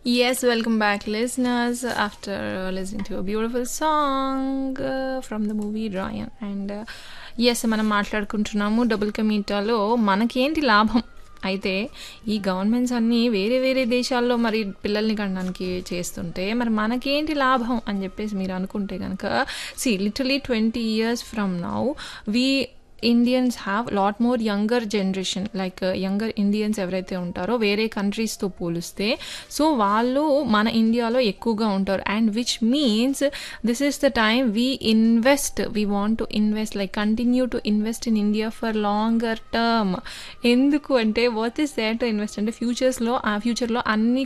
Yes, welcome back, listeners. After uh, listening to a beautiful song uh, from the movie Ryan, and yes మనం మాట్లాడుకుంటున్నాము double కమీటాలో మనకేంటి లాభం అయితే ఈ governments అన్నీ వేరే వేరే దేశాల్లో మరి పిల్లల్ని కనడానికి చేస్తుంటే మరి మనకేంటి లాభం అని చెప్పేసి మీరు అనుకుంటే కనుక see literally twenty years from now we Indians have lot more younger generation like younger Indians ఎవరైతే ఉంటారో వేరే కంట్రీస్తో పోలిస్తే సో వాళ్ళు మన ఇండియాలో ఎక్కువగా ఉంటారు and which means this is the time we invest we want to invest like continue to invest in India for longer term ఎందుకు అంటే what is there to invest అంటే ఫ్యూచర్స్లో ఆ ఫ్యూచర్లో అన్ని